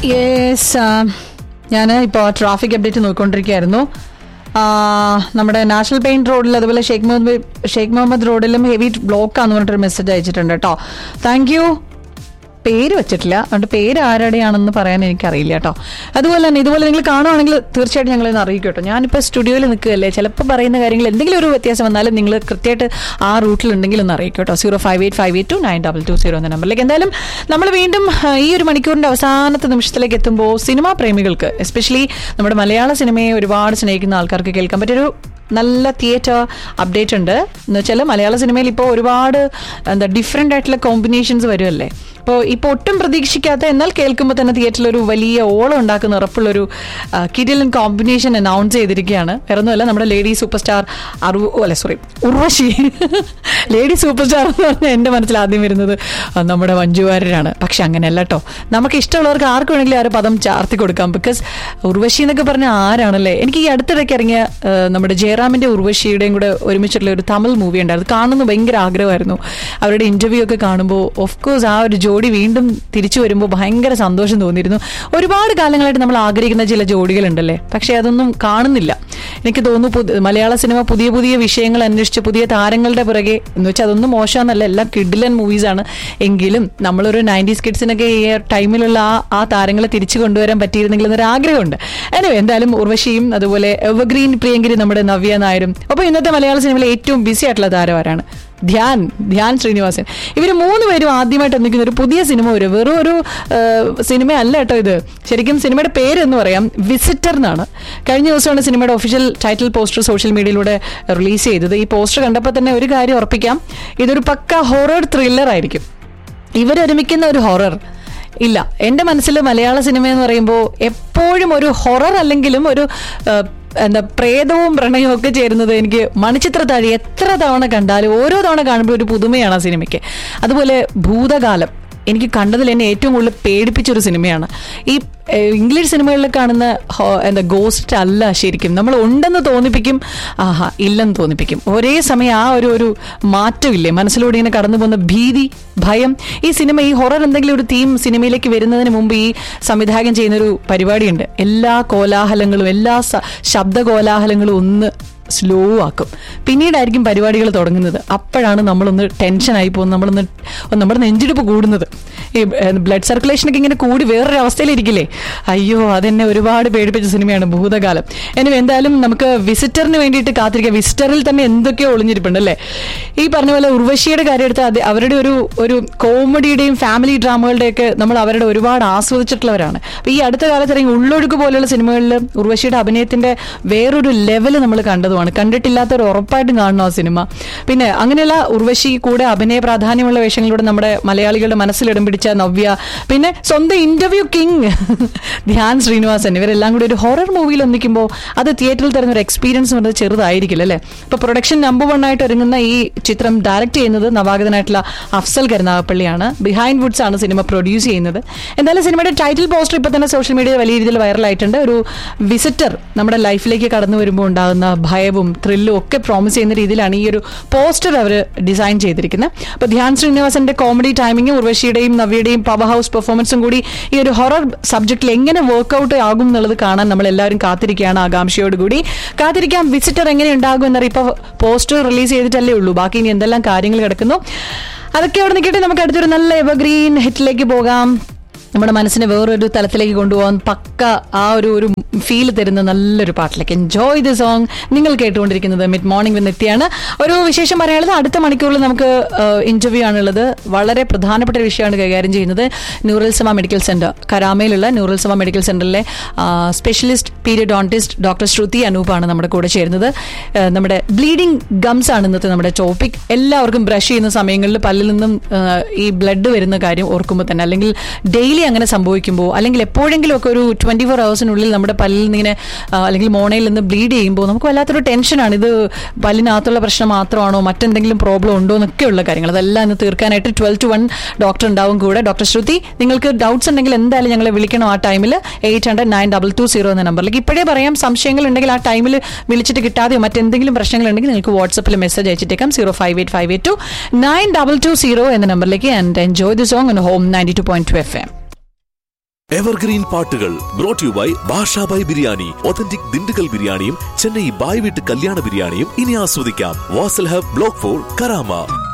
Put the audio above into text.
yes ഞാൻ ഇപ്പോൾ traffic update നോക്കിക്കൊണ്ടിരിക്കുകയായിരുന്നു ആ, നമ്മുടെ നാഷണൽ പെയിന്റ് റോഡിൽ അതുപോലെ ഷെയ്ഖ് മുഹമ്മദ് ഷെയ്ഖ് മുഹമ്മദ് റോഡിലും ഹെവി ബ്ലോക്കാന്ന് പറഞ്ഞിട്ടൊരു മെസ്സേജ് അയച്ചിട്ടുണ്ട് കേട്ടോ താങ്ക് യു പേര് വെച്ചിട്ടില്ല അതുകൊണ്ട് പേര് ആരുടെയാണെന്ന് പറയാൻ എനിക്കറിയില്ല കേട്ടോ അതുപോലെ തന്നെ ഇതുപോലെ നിങ്ങൾ കാണുവാണെങ്കിൽ തീർച്ചയായിട്ടും ഞങ്ങളെ ഒന്ന് അറിയിക്കും കേട്ടോ ഞാനിപ്പോൾ സ്റ്റുഡിയോയിൽ നിൽക്കുകയല്ലേ ചിലപ്പോൾ പറയുന്ന കാര്യങ്ങൾ എന്തെങ്കിലും ഒരു വ്യത്യാസം വന്നാലും നിങ്ങൾ കൃത്യമായിട്ട് ആ റൂട്ടിലുണ്ടെങ്കിൽ ഒന്ന് അറിയിക്കും കേട്ടോ zero five eight five eight two nine double two zero എന്ന നമ്പറിലേക്ക് എന്തായാലും നമ്മൾ വീണ്ടും ആ, ഈ ഒരു മണിക്കൂറിന്റെ അവസാനത്തെ നിമിഷത്തിലേക്ക് എത്തുമ്പോൾ സിനിമാ പ്രേമികൾക്ക് എസ്പെഷ്യലി നമ്മുടെ മലയാള സിനിമയെ ഒരുപാട് സ്നേഹിക്കുന്ന ആൾക്കാർക്ക് കേൾക്കാൻ പറ്റിയൊരു നല്ല തിയേറ്റർ അപ്ഡേറ്റ് ഉണ്ട് എന്ന് വെച്ചാൽ മലയാള സിനിമയിൽ ഇപ്പോൾ ഒരുപാട് എന്താ ഡിഫറെൻ്റ് ആയിട്ടുള്ള കോമ്പിനേഷൻസ് വരുമല്ലേ അപ്പോൾ ഇപ്പോൾ ഒട്ടും പ്രതീക്ഷിക്കാത്ത എന്നാൽ കേൾക്കുമ്പോൾ തന്നെ തിയേറ്ററിൽ ഒരു വലിയ ഓളം ഉണ്ടാക്കുന്ന ഉറപ്പുള്ളൊരു കിരിലൻ കോമ്പിനേഷൻ അനൗൺസ് ചെയ്തിരിക്കുകയാണ് വേറൊന്നുമല്ല നമ്മുടെ ലേഡി സൂപ്പർ സ്റ്റാർ അറു ഓ, അല്ല sorry Urvashi lady super star എന്ന് പറഞ്ഞാൽ എൻ്റെ മനസ്സിൽ ആദ്യം വരുന്നത് ആ, നമ്മുടെ മഞ്ജുവാരരാണ് പക്ഷെ അങ്ങനെയല്ല കേട്ടോ നമുക്ക് ഇഷ്ടമുള്ളവർക്ക് ആർക്ക് വേണമെങ്കിലും ആ ഒരു പദം ചാർത്തി കൊടുക്കാം ബിക്കോസ് ഉർവശി എന്നൊക്കെ പറഞ്ഞാൽ ആരാണല്ലേ എനിക്ക് ഈ അടുത്തിടയ്ക്ക് ഇറങ്ങിയ ആ, നമ്മുടെ ജയറാമിന്റെ ഉർവശിയുടെയും കൂടെ ഒരുമിച്ചുള്ള ഒരു തമിഴ് മൂവി ഉണ്ടായിരുന്നു കാണുന്നത് ഭയങ്കര ആഗ്രഹമായിരുന്നു അവരുടെ ഇന്റർവ്യൂ ഒക്കെ കാണുമ്പോൾ ഓഫ് കോഴ്സ് ആ ഒരു ജോഡി വീണ്ടും തിരിച്ചു വരുമ്പോൾ ഭയങ്കര സന്തോഷം തോന്നിയിരുന്നു ഒരുപാട് കാലങ്ങളായിട്ട് നമ്മൾ ആഗ്രഹിക്കുന്ന ചില ജോഡികളുണ്ടല്ലേ പക്ഷേ അതൊന്നും കാണുന്നില്ല എനിക്ക് തോന്നുന്നു പുതി- മലയാള സിനിമ പുതിയ പുതിയ വിഷയങ്ങൾ അന്വേഷിച്ച് പുതിയ താരങ്ങളുടെ പിറകെ എന്ന് വെച്ചാൽ അതൊന്നും മോശമെന്നല്ല എല്ലാം കിഡിലൻ മൂവീസാണ് എങ്കിലും നമ്മളൊരു നയൻറ്റീസ് കിഡ്സിനൊക്കെ ഈ ടൈമിലുള്ള ആ ആ താരങ്ങളെ തിരിച്ചു കൊണ്ടുവരാൻ പറ്റിയിരുന്നെങ്കിൽ എന്നൊരു ആഗ്രഹമുണ്ട് anyway എന്തായാലും ഉർവശിയും അതുപോലെ എവർഗ്രീൻ പ്രിയങ്കരി നമ്മുടെ നവ്യ നായരും അപ്പോൾ ഇന്നത്തെ മലയാള സിനിമയിലെ ഏറ്റവും ബിസി ആയിട്ടുള്ള താരം ആരാണ് ധ്യാൻ ധ്യാൻ ശ്രീനിവാസൻ ഇവർ മൂന്ന് പേരും ആദ്യമായിട്ട് ഒന്നിക്കുന്ന ഒരു പുതിയ സിനിമ വരും വെറും ഒരു സിനിമ അല്ല കേട്ടോ ഇത് ശരിക്കും സിനിമയുടെ പേര് എന്ന് പറയാം വിസിറ്റർ എന്നാണ് കഴിഞ്ഞ ദിവസമാണ് സിനിമയുടെ ഒഫീഷ്യൽ ടൈറ്റിൽ പോസ്റ്റർ സോഷ്യൽ മീഡിയയിലൂടെ റിലീസ് ചെയ്തത് ഈ പോസ്റ്റർ കണ്ടപ്പോൾ തന്നെ ഒരു കാര്യം ഉറപ്പിക്കാം ഇതൊരു പക്ക ഹൊറർ ത്രില്ലർ ആയിരിക്കും ഇവരൊരുമിക്കുന്ന ഒരു ഹൊറർ ഇല്ല എൻ്റെ മനസ്സിൽ മലയാള സിനിമ എന്ന് പറയുമ്പോൾ എപ്പോഴും ഒരു ഹൊറർ അല്ലെങ്കിലും ഒരു ആ, എന്താ പ്രേതവും പ്രണയവും ഒക്കെ ചേരുന്നത് എനിക്ക് മണിച്ചിത്ര താഴി എത്ര തവണ കണ്ടാലും ഓരോ തവണ കാണുമ്പോൾ ഒരു പുതുമയാണ് ആ സിനിമയ്ക്ക് അതുപോലെ ഭൂതകാലം എനിക്ക് കണ്ടതിൽ എന്നെ ഏറ്റവും കൂടുതൽ പേടിപ്പിച്ചൊരു സിനിമയാണ് ഈ ഏഹ്, ഇംഗ്ലീഷ് സിനിമകളിൽ കാണുന്ന ഹോ- എന്താ ഗോസ്റ്റ് അല്ല ശരിക്കും നമ്മൾ ഉണ്ടെന്ന് തോന്നിപ്പിക്കും ആഹാ ഇല്ലെന്ന് തോന്നിപ്പിക്കും ഒരേ സമയം ആ ഒരു ഒരു മാറ്റമില്ലേ മനസ്സിലൂടെ ഇങ്ങനെ കടന്നു പോകുന്ന ഭീതി ഭയം ഈ സിനിമ ഈ ഹൊറർ എന്തെങ്കിലും ഒരു തീം സിനിമയിലേക്ക് വരുന്നതിന് മുമ്പ് ഈ സംവിധായകൻ ചെയ്യുന്നൊരു പരിപാടിയുണ്ട് എല്ലാ കോലാഹലങ്ങളും എല്ലാ സ- ശബ്ദ കോലാഹലങ്ങളും ഒന്ന് സ്ലോ ആക്കും പിന്നീടായിരിക്കും പരിപാടികൾ തുടങ്ങുന്നത് അപ്പോഴാണ് നമ്മളൊന്ന് ടെൻഷനായി പോകുന്നത് നമ്മളൊന്ന് നമ്മുടെ നെഞ്ചിടിപ്പ് കൂടുന്നത് ഈ ബ്ലഡ് സർക്കുലേഷനൊക്കെ ഇങ്ങനെ കൂടി വേറൊരു അവസ്ഥയിലിരിക്കില്ലേ അയ്യോ അതെന്നെ ഒരുപാട് പേടിപ്പിച്ച സിനിമയാണ് ഭൂതകാലം എനി എന്തായാലും നമുക്ക് വിസിറ്ററിന് വേണ്ടിയിട്ട് കാത്തിരിക്കാം വിസിറ്ററിൽ തന്നെ എന്തൊക്കെയോ ഒളിഞ്ഞിരിപ്പുണ്ട് അല്ലേ ഈ പറഞ്ഞ പോലെ ഉർവശിയുടെ കാര്യം എടുത്താൽ അത് അവരുടെ ഒരു ഒരു കോമഡിയുടെയും ഫാമിലി ഡ്രാമകളുടെയൊക്കെ നമ്മൾ അവരുടെ ഒരുപാട് ആസ്വദിച്ചിട്ടുള്ളവരാണ് അപ്പൊ ഈ അടുത്ത കാലത്ത് ഇറങ്ങി ഉള്ളൊഴുക്ക് പോലെയുള്ള സിനിമകളിൽ ഉർവശിയുടെ അഭിനയത്തിന്റെ വേറൊരു ലെവൽ നമ്മൾ കണ്ടതുമാണ് കണ്ടിട്ടില്ലാത്തവർ ഉറപ്പായിട്ടും കാണണം ആ സിനിമ പിന്നെ അങ്ങനെയുള്ള ഉർവശി കൂടെ അഭിനയ പ്രാധാന്യമുള്ള വേഷങ്ങളിലൂടെ നമ്മുടെ മലയാളികളുടെ മനസ്സിൽ ഇടം പിടിച്ച നവ്യ പിന്നെ സ്വന്തം ഇന്റർവ്യൂ കിങ് ധ്യാൻ ശ്രീനിവാസൻ ഇവരെല്ലാം കൂടി ഒരു ഹൊറർ മൂവിയിൽ ഒന്നിക്കുമ്പോൾ അത് തിയേറ്ററിൽ തരുന്ന ഒരു എക്സ്പീരിയൻസ് എന്ന് പറയുന്നത് ചെറുതായിരിക്കില്ല അല്ലേ ഇപ്പൊ പ്രൊഡക്ഷൻ നമ്പർ വൺ ആയിട്ട് ഒരുങ്ങുന്ന ഈ ചിത്രം ഡയറക്ട് ചെയ്യുന്നത് നവാഗതനായിട്ടുള്ള അഫ്സൽ കരുനാഗപ്പള്ളിയാണ് ബിഹൈൻഡ് വുഡ്സ് ആണ് സിനിമ പ്രൊഡ്യൂസ് ചെയ്യുന്നത് എന്തായാലും സിനിമയുടെ ടൈറ്റിൽ പോസ്റ്റർ ഇപ്പൊ തന്നെ സോഷ്യൽ മീഡിയയിൽ വലിയ രീതിയിൽ വൈറലായിട്ടുണ്ട് ഒരു വിസിറ്റർ നമ്മുടെ ലൈഫിലേക്ക് കടന്നു വരുമ്പോൾ ഉണ്ടാകുന്ന ഭയവും ത്രില്ലും ഒക്കെ പ്രോമിസ് ചെയ്യുന്ന രീതിയിലാണ് ഈ ഒരു പോസ്റ്റർ അവർ ഡിസൈൻ ചെയ്തിരിക്കുന്നത് അപ്പൊ ധ്യാൻ ശ്രീനിവാസന്റെ കോമഡി ടൈമിങ്ങും ഉർവശിയുടെയും നവ്യയുടെയും പവർ ഹൗസ് പെർഫോമൻസും കൂടി ഈ ഒരു ഹൊറർ സബ്ജക്റ്റിൽ എങ്ങനെ വർക്ക്ഔട്ട് ആകും എന്നുള്ളത് കാണാൻ നമ്മൾ എല്ലാവരും കാത്തിരിക്കുകയാണ് ആകാംക്ഷയോടുകൂടി കാത്തിരിക്കാം വിസിറ്റർ എങ്ങനെ ഉണ്ടാകും എന്നറിയ ഇപ്പൊ പോസ്റ്റർ റിലീസ് ചെയ്തിട്ടല്ലേ ഉള്ളൂ ബാക്കി ഇനി എന്തെല്ലാം കാര്യങ്ങൾ കിടക്കുന്നു അതൊക്കെ അവിടെ നിൽക്കട്ടെ നമുക്ക് അടുത്തൊരു നല്ല എവർഗ്രീൻ ഹിറ്റിലേക്ക് പോകാം നമ്മുടെ മനസ്സിനെ വേറൊരു തലത്തിലേക്ക് കൊണ്ടുപോകാൻ പക്ക ആ ഒരു ഒരു ഫീൽ തരുന്ന നല്ലൊരു പാട്ടിലേക്ക് എൻജോയ് ദി സോങ് നിങ്ങൾ കേട്ടുകൊണ്ടിരിക്കുന്നത് മിഡ് മോർണിംഗ് വിന്ന് എത്തിയാണ് ഒരു വിശേഷം പറയാനുള്ളത് അടുത്ത മണിക്കൂറിൽ നമുക്ക് ഇന്റർവ്യൂ ആണുള്ളത് വളരെ പ്രധാനപ്പെട്ട ഒരു വിഷയമാണ് കൈകാര്യം ചെയ്യുന്നത് ന്യൂറൽസമ മെഡിക്കൽ സെന്റർ കരാമയിലുള്ള ന്യൂറൽസമ മെഡിക്കൽ സെന്ററിലെ സ്പെഷ്യലിസ്റ്റ് പീരിയഡോണ്ടിസ്റ്റ് ഡോക്ടർ ശ്രുതി അനൂപാണ് നമ്മുടെ കൂടെ ചേരുന്നത് ആ, നമ്മുടെ ബ്ലീഡിംഗ് ഗംസ് ആണ് ഇന്നത്തെ നമ്മുടെ ടോപ്പിക് എല്ലാവർക്കും ബ്രഷ് ചെയ്യുന്ന സമയങ്ങളിൽ പല്ലിൽ നിന്നും ആ, ഈ ബ്ലഡ് വരുന്ന കാര്യം ഓർക്കുമ്പോൾ തന്നെ അല്ലെങ്കിൽ ഡെയിലി അങ്ങനെ സംഭവിക്കുമ്പോൾ അല്ലെങ്കിൽ എപ്പോഴെങ്കിലും ഒക്കെ ഒരു ട്വന്റി ഫോർ ഹവേഴ്സിനുള്ളിൽ നമ്മുടെ പല്ലിൽ നിന്ന് ഇങ്ങനെ ആ, അല്ലെങ്കിൽ മോണയിൽ നിന്ന് ബ്ലീഡ് ചെയ്യുമ്പോൾ നമുക്ക് വല്ലാത്തൊരു ടെൻഷനാണ് ഇത് പല്ലിനകത്തുള്ള പ്രശ്നം മാത്രമാണോ മറ്റെന്തെങ്കിലും പ്രോബ്ലം ഉണ്ടോ എന്നൊക്കെയുള്ള കാര്യങ്ങൾ അതെല്ലാം ഇന്ന് തീർക്കാനായിട്ട് ട്വൽവ് ടു വൺ ഡോക്ടർ ഉണ്ടാവും കൂടെ ഡോക്ടർ ശ്രുതി നിങ്ങൾക്ക് ഡൗട്ട്സ് ഉണ്ടെങ്കിൽ എന്തായാലും ഞങ്ങളെ വിളിക്കണം ആ ടൈമിൽ eight hundred nine double two zero എന്ന നമ്പറിലേക്ക് ഇപ്പോഴേ പറയാം സംശയങ്ങൾ ഉണ്ടെങ്കിൽ ആ ടൈമിൽ വിളിച്ചിട്ട് കിട്ടാതെയോ മറ്റെന്തെങ്കിലും പ്രശ്നങ്ങൾ ഉണ്ടെങ്കിൽ നിങ്ങൾക്ക് വാട്സപ്പിൽ മെസ്സേജ് അയച്ചിട്ടേക്കാം zero five eight five eight two nine double two zero എന്ന നമ്പറിലേക്ക് and enjoy the song home ninety two point two F M evergreen പാട്ടുകൾ brought you by Basha by biryani authentic Dindigul ബിരിയാണിയും ചെന്നൈ ബായ് വീട്ട് കല്യാണ ബിരിയാണിയും ഇനി ആസ്വദിക്കാം Vasal hub block four Karama